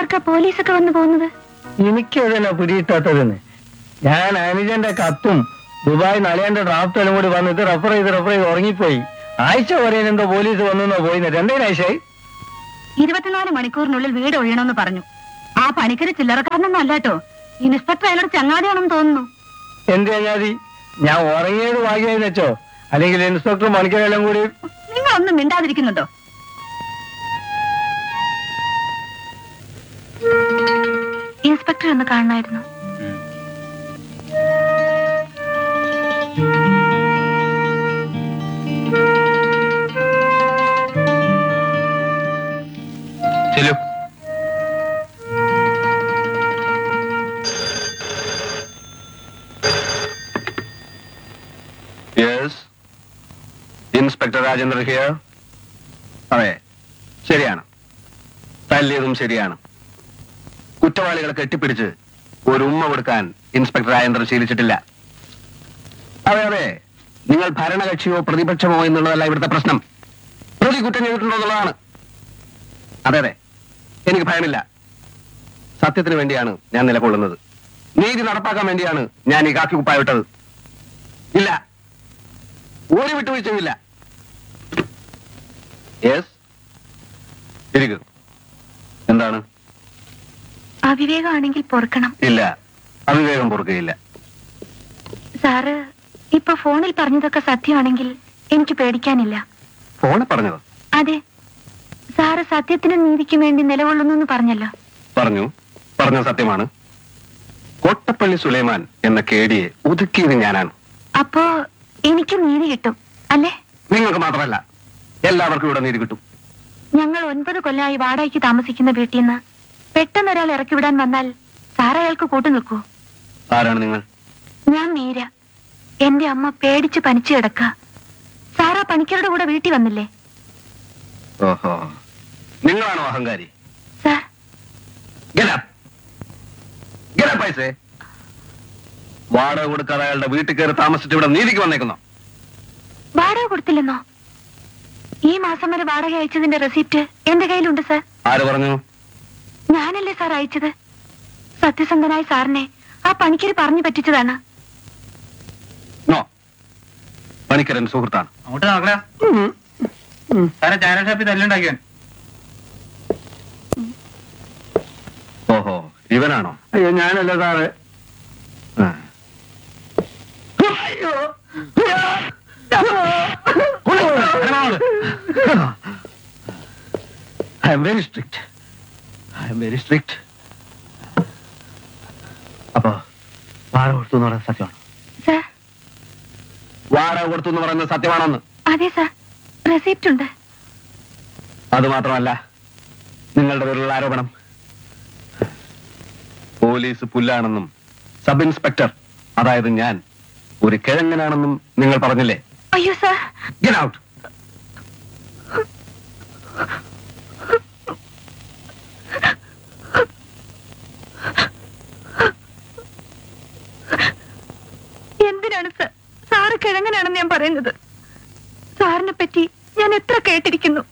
ആർക്കാ പോലീസൊക്കെ വന്നു പോകുന്നത് എനിക്കതിനാ പിടിയിട്ടാത്തതെന്ന് ഞാൻ അനുജന്റെ കത്തും ദുബായ് നളിയന്റെ ഡ്രാഫ്റ്റും കൂടി വന്നിട്ട് റെഫർ ചെയ്ത് റെഫർ ചെയ്ത് ഉറങ്ങിപ്പോയി ആഴ്ച പറയാൻ എന്തോ പോലീസ് വന്നു പോയിന്ന് എന്തേനാഴ്ചയായി ഇരുപത്തിനാല് മണിക്കൂറിനുള്ളിൽ വീട് ഒഴിയണമെന്ന് പറഞ്ഞു ആ പണിക്കര് ചില്ലറക്കാരനൊന്നും അല്ല കേട്ടോ ഇൻസ്പെക്ടർ അയാളുടെ ചങ്ങാതിയാണെന്ന് തോന്നുന്നു എന്ത് ചങ്ങാതി ഞാൻ ഉറങ്ങിയത് ഭാഗ്യമായി വെച്ചോ അല്ലെങ്കിൽ ഇൻസ്പെക്ടർ മണിക്കരെല്ലാം കൂടി നിങ്ങളൊന്നും മിണ്ടാതിരിക്കുന്നുണ്ടോ ഇൻസ്പെക്ടർ ഒന്ന് കാണണമായിരുന്നു ചെല്ലു യെസ് ഇൻസ്പെക്ടർ രാജേന്ദ്രൻ ഹിയർ അതെ ശരിയാണ് തല്ലിയതും ശരിയാണ് കുറ്റവാളികളെ കെട്ടിപ്പിടിച്ച് ഒരു ഉമ്മ കൊടുക്കാൻ ഇൻസ്പെക്ടർ രാജേന്ദ്രൻ ശീലിച്ചിട്ടില്ല അതെ അതെ നിങ്ങൾ ഭരണകക്ഷിയോ പ്രതിപക്ഷമോ എന്നുള്ളതല്ല ഇവിടുത്തെ പ്രശ്നം പ്രതി കുറ്റം ചെയ്തിട്ടുണ്ടോ എന്നുള്ളതാണ് അതെ അതെ എനിക്ക് ഭയമില്ല സത്യത്തിന് വേണ്ടിയാണ് ഞാൻ നിലകൊള്ളുന്നത് നീതി നടപ്പാക്കാൻ വേണ്ടിയാണ് ഞാൻ ഈ കാക്കി കുപ്പായ വിട്ടത് ഇല്ല ഒരു വിട്ടുവീഴ്ചയുമില്ല യെസ് ഇരിക്കും എന്താണ് അവിവേകമാണെങ്കിൽ പൊറുക്കണം ഇല്ല അവിവേകം പൊറുക്കുകയില്ല സാറ് ഇപ്പൊ ഫോണിൽ പറഞ്ഞതൊക്കെ സത്യമാണെങ്കിൽ എനിക്ക് പേടിക്കാനില്ല ഫോണിൽ പറഞ്ഞത് അതെ സാറ് സത്യത്തിനും നീതിക്കും വേണ്ടി നിലകൊള്ളുന്നു എന്ന് പറഞ്ഞല്ലോ പറഞ്ഞു പറഞ്ഞ സത്യമാണ് കോട്ടപ്പള്ളി സുലൈമാൻ എന്ന കേടിയെ ഒതുക്കിയത് ഞാനാണ് അപ്പോ എനിക്ക് നീതി കിട്ടും അല്ലേ നിങ്ങൾക്ക് മാത്രമല്ല എല്ലാവർക്കും ഇവിടെ നീതി കിട്ടും ഞങ്ങൾ ഒൻപത് കൊല്ലമായി വാടകയ്ക്ക് താമസിക്കുന്ന വീട്ടിൽ നിന്ന് പെട്ടെന്ന് ഒരാൾ ഇറക്കി വിടാൻ വന്നാൽ സാർ അയാൾക്ക് കൂട്ടു നിൽക്കൂ ആരാണ് നിങ്ങൾ ഞാൻ മീര എന്റെ അമ്മ പേടിച്ച് പനിച്ചു കിടക്ക സാറാ പണിക്കരുടെ കൂടെ വീട്ടിൽ വന്നില്ലേ ഓഹോ നിങ്ങളാണോ അഹങ്കാരി sir Get up. Get up, I say. വാടക കൊടുക്കാതെ അയാളുടെ വീട്ടിൽ കയറി താമസിച്ച് ഇവിടെ നീതിക്ക് വന്നേക്കുന്നു വാടക കൊടുത്തില്ലെന്നോ ഈ മാസം വരെ വാടക അയച്ചതിന്റെ റെസിപ്റ്റ് എന്റെ കയ്യിലുണ്ട് സാർ ആര് പറഞ്ഞു ഞാനല്ലേ സാർ അയച്ചത് സത്യസന്ധനായ സാറിനെ ആ പണിക്കര് പറഞ്ഞു പറ്റിച്ചതാണ് നോ പണിക്കരൻ സുഹൃത്താണ് അങ്ങോട്ട് നോക്കടാ സാറെ ചാനൽ ഷാപ്പിൽ തല്ലുണ്ടാക്കിയാൻ ഓഹോ ഇവനാണോ അയ്യോ ഞാനല്ല സാറ് ആ. അയ്യോ I'm very strict I'm very strict അപ്പോ വാടക കൊടുത്തു എന്ന് പറയുന്നത് സത്യമാണ് സാർ വാടക കൊടുത്തു എന്ന് പറയുന്നത് സത്യമാണെന്ന് അതെ സാർ റെസിപ്റ്റ് ഉണ്ട് അത് മാത്രമല്ല നിങ്ങളുടെ പേരിലുള്ള ആരോപണം പോലീസ് പുല്ലാണെന്നും സബ് ഇൻസ്പെക്ടർ അതായത് ഞാൻ ഒരു കിഴങ്ങനാണെന്നും നിങ്ങൾ പറഞ്ഞില്ലേ അയ്യോ സാർ Get out! എന്തിനാണ് സാർ സാറ് കിഴങ്ങനാണെന്ന് ഞാൻ പറയുന്നത് സാറിനെ പറ്റി ഞാൻ എത്ര കേട്ടിരിക്കുന്നു